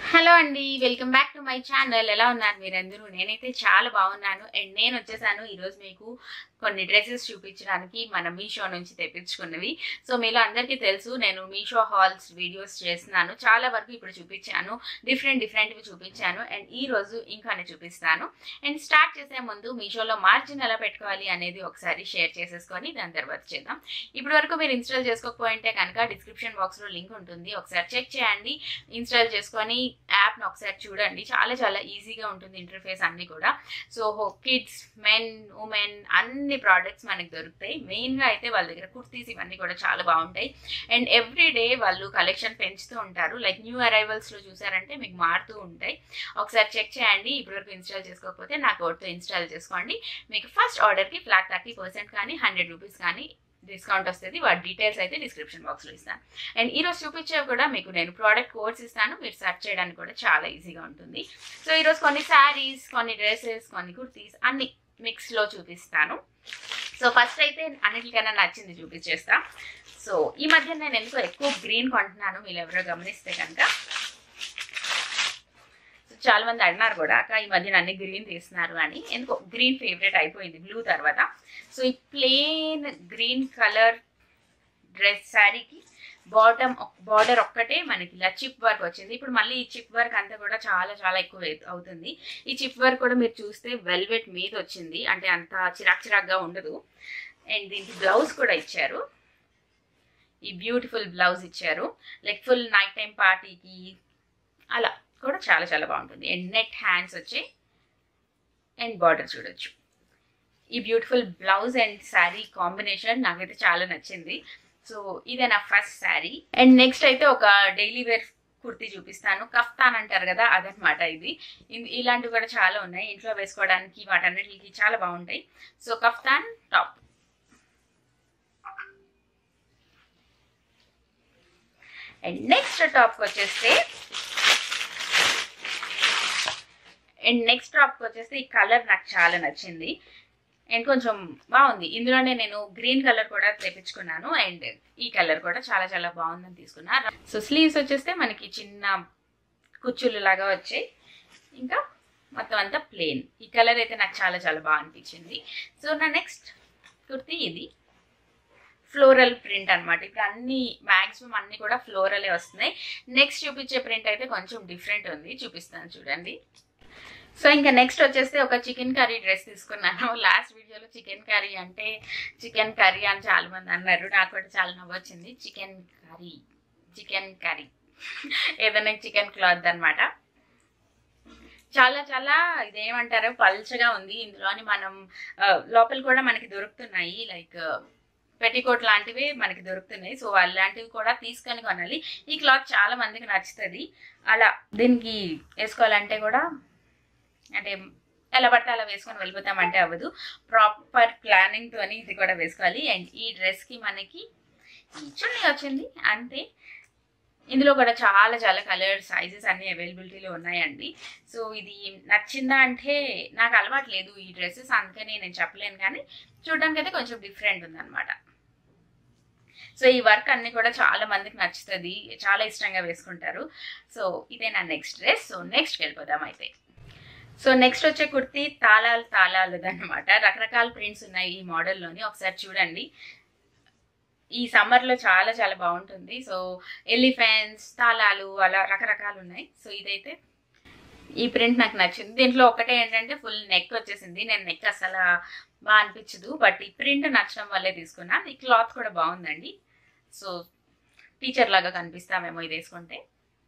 hello అండి welcome back to my channel ఎలా ఉన్నారు మీరందరూ నేనైతే చాలా బాగున్నాను అండ్ నేను వచ్చేసాను ఈరోజు మీకు కొన్ని డ్రెస్సెస్ చూపించడానికి మన మీషో నుంచి తెప్పించుకున్నవి సో మీలో అందరికీ తెలుసు నేను మీషో హాల్స్ వీడియోస్ చేస్తున్నాను చాలా వరకు ఇప్పుడు చూపించాను డిఫరెంట్ డిఫరెంట్వి చూపించాను అండ్ ఈ రోజు ఇంకానే చూపిస్తాను అండ్ స్టార్ట్ చేసే ముందు మీషోలో మార్జిన్ ఎలా పెట్టుకోవాలి అనేది ఒకసారి షేర్ చేసేసుకొని దాని తర్వాత చేద్దాం ఇప్పటి వరకు మీరు ఇన్స్టాల్ చేసుకోకపోయింటే కనుక డిస్క్రిప్షన్ బాక్స్లో లింక్ ఉంటుంది ఒకసారి చెక్ చేయండి ఇన్స్టాల్ చేసుకొని యాప్ను ఒకసారి చూడండి చాలా చాలా ఈజీగా ఉంటుంది ఇంటర్ఫేస్ అన్ని కూడా సో కిడ్స్ మెన్ ఉమెన్ అన్ని ప్రోడక్ట్స్ మనకి దొరుకుతాయి మెయిన్గా అయితే వాళ్ళ దగ్గర కుర్తీస్ ఇవన్నీ కూడా చాలా బాగుంటాయి అండ్ ఎవ్రీ డే వాళ్ళు కలెక్షన్ పెంచుతూ ఉంటారు లైక్ న్యూ అరైవల్స్లో చూసారంటే మీకు మారుతూ ఉంటాయి ఒకసారి చెక్ చేయండి ఇప్పటివరకు ఇన్స్టాల్ చేసుకోకపోతే నా కోడ్తో ఇన్స్టాల్ చేసుకోండి మీకు ఫస్ట్ ఆర్డర్కి ఫ్లాట్ థర్టీ పర్సెంట్ కానీ హండ్రెడ్ రూపీస్ కానీ డిస్కౌంట్ వస్తుంది వాటి డీటెయిల్స్ అయితే డిస్క్రిప్షన్ బాక్స్లో ఇస్తాను అండ్ ఈరోజు చూపించేవి కూడా మీకు నేను ప్రోడక్ట్ కోడ్స్ ఇస్తాను మీరు సెర్చ్ చేయడానికి కూడా చాలా ఈజీగా ఉంటుంది సో ఈరోజు కొన్ని శారీస్ కొన్ని డ్రెస్సెస్ కొన్ని కుర్తీస్ అన్ని మిక్స్లో చూపిస్తాను సో ఫస్ట్ అయితే అన్నిటికైనా నచ్చింది చూపించేస్తా సో ఈ మధ్య నేను ఎందుకో ఎక్కువ గ్రీన్ కొంటున్నాను మీరు ఎవరో గమనిస్తే కనుక చాలా మంది అడినారు కూడా అక్క ఈ మధ్యన అన్ని గ్రీన్ తీస్తున్నారు అని ఎందుకో గ్రీన్ ఫేవరెట్ అయిపోయింది బ్లూ తర్వాత సో ఈ ప్లెయిన్ గ్రీన్ కలర్ డ్రెస్ శారీకి బాటమ్ బార్డర్ ఒక్కటే మనకి ఇలా చిప్ వర్క్ వచ్చింది ఇప్పుడు మళ్ళీ ఈ చిప్ వర్క్ అంతా కూడా చాలా చాలా ఎక్కువ అవుతుంది ఈ చిప్ వర్క్ కూడా మీరు చూస్తే వెల్వెట్ మీద వచ్చింది అంటే అంత చిరాక్ చిరాక్గా ఉండదు అండ్ దీనికి బ్లౌజ్ కూడా ఇచ్చారు ఈ బ్యూటిఫుల్ బ్లౌజ్ ఇచ్చారు లైక్ ఫుల్ నైట్ టైం పార్టీకి అలా కూడా చాలా చాలా బాగుంటుంది అండ్ నెట్ హ్యాండ్స్ వచ్చి అండ్ బార్డర్ చూడొచ్చు ఈ beautiful blouse and sari combination నాకైతే చాలా నచ్చింది సో ఇదే నా ఫస్ట్ శారీ అండ్ నెక్స్ట్ అయితే ఒక డైలీ వేర్ కుర్తీ చూపిస్తాను కఫ్తాన్ అంటారు కదా అదనమాట ఇది ఇలాంటివి కూడా చాలా ఉన్నాయి ఇంట్లో వేసుకోవడానికి వాటన్నిటికి చాలా బాగుంటాయి so kaftan top and next టాప్కి వచ్చేస్తే అండ్ నెక్స్ట్ టాప్కి వచ్చేస్తే ఈ కలర్ నాకు చాలా నచ్చింది అండ్ కొంచెం బాగుంది ఇందులోనే నేను గ్రీన్ కలర్ కూడా తెప్పించుకున్నాను అండ్ ఈ కలర్ కూడా చాలా చాలా బాగుందని తీసుకున్నా సో స్లీవ్స్ వచ్చేస్తే మనకి చిన్న కుచ్చులు లాగా వచ్చాయి ఇంకా మొత్తం అంతా ప్లెయిన్ ఈ కలర్ అయితే నాకు చాలా చాలా బాగా అనిపించింది సో నా నెక్స్ట్ కుర్తీ ఇది ఫ్లోరల్ ప్రింట్ అనమాట ఇప్పుడు అన్ని మ్యాక్సిమం అన్ని కూడా ఫ్లోరలే వస్తున్నాయి నెక్స్ట్ చూపించే ప్రింట్ అయితే కొంచెం డిఫరెంట్ ఉంది చూపిస్తాను చూడండి సో ఇంకా నెక్స్ట్ వచ్చేస్తే ఒక చికెన్ కర్రీ డ్రెస్ తీసుకున్నాను లాస్ట్ వీడియోలో చికెన్ కర్రీ అంటే చికెన్ కర్రీ అని చాలా మంది అన్నారు నాకు కూడా చాలా నవ్వొచ్చింది చికెన్ కర్రీ చికెన్ కర్రీ ఏదైనా చికెన్ క్లాత్ అనమాట చాలా చాలా ఇదేమంటారు పల్చగా ఉంది ఇందులోని మనం లోపల కూడా మనకి దొరుకుతున్నాయి లైక్ పెట్టికోట్ లాంటివి మనకి దొరుకుతున్నాయి సో అలాంటివి కూడా తీసుకొని కొనాలి ఈ క్లాత్ చాలా మందికి నచ్చుతుంది అలా దీనికి వేసుకోవాలంటే కూడా అంటే ఎలా పడితే అలా వేసుకొని వెళ్ళిపోతామంటే అవ్వదు ప్రాపర్ ప్లానింగ్తో ఇది కూడా వేసుకోవాలి అండ్ ఈ డ్రెస్కి మనకి ఈ చున్నీ వచ్చింది అంతే ఇందులో కూడా చాలా చాలా కలర్ సైజెస్ అన్ని అవైలబిలిటీలో ఉన్నాయండి సో ఇది నచ్చిందా అంటే నాకు అలవాటు లేదు ఈ డ్రెస్సెస్ అందుకని నేను చెప్పలేను కానీ చూడడానికి అయితే కొంచెం డిఫరెంట్ ఉందన్నమాట సో ఈ వర్క్ అన్ని కూడా చాలా మందికి నచ్చుతుంది చాలా ఇష్టంగా వేసుకుంటారు సో ఇదే నా నెక్స్ట్ డ్రెస్ సో నెక్స్ట్కి వెళ్ళిపోదాం అయితే సో నెక్స్ట్ వచ్చే కుర్తీ తాళాలు తాళాలు అనమాట రకరకాల ప్రింట్స్ ఉన్నాయి ఈ మోడల్లోని ఒకసారి చూడండి ఈ సమ్మర్లో చాలా చాలా బాగుంటుంది సో ఎలిఫెంట్స్ తాళాలు అలా రకరకాలు ఉన్నాయి సో ఇదైతే ఈ ప్రింట్ నాకు నచ్చింది దీంట్లో ఒకటే ఏంటంటే ఫుల్ నెక్ వచ్చేసింది నేను నెక్ అసలు బాగా అనిపించదు బట్ ఈ ప్రింట్ నచ్చడం వల్లే తీసుకున్నా ఈ క్లాత్ కూడా బాగుందండి సో టీచర్ లాగా కనిపిస్తామేమో ఇది వేసుకుంటే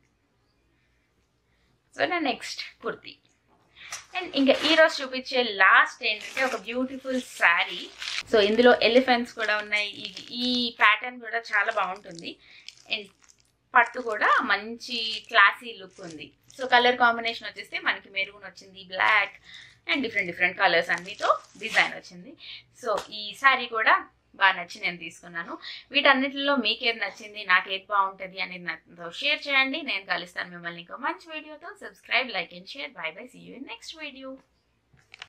సో నా నెక్స్ట్ కుర్తీ అండ్ ఇంకా ఈ రోజు చూపించే లాస్ట్ ఏంటంటే ఒక బ్యూటిఫుల్ శారీ సో ఇందులో ఎలిఫెంట్స్ కూడా ఉన్నాయి ఈ ఈ ప్యాటర్న్ కూడా చాలా బాగుంటుంది అండ్ పట్టు కూడా మంచి క్లాసీ లుక్ ఉంది సో కలర్ కాంబినేషన్ వచ్చేస్తే మనకి మెరూన్ వచ్చింది black and different different colours అన్నితో డిజైన్ వచ్చింది సో ఈ శారీ కూడా బాగా నచ్చి నేను తీసుకున్నాను వీటన్నిటిలో మీకేది నచ్చింది నాకేది బాగుంటుంది అనేది నాతో షేర్ చేయండి నేను కలుస్తాను మిమ్మల్ని ఇంకో మంచి వీడియోతో subscribe like and share bye bye see you in next video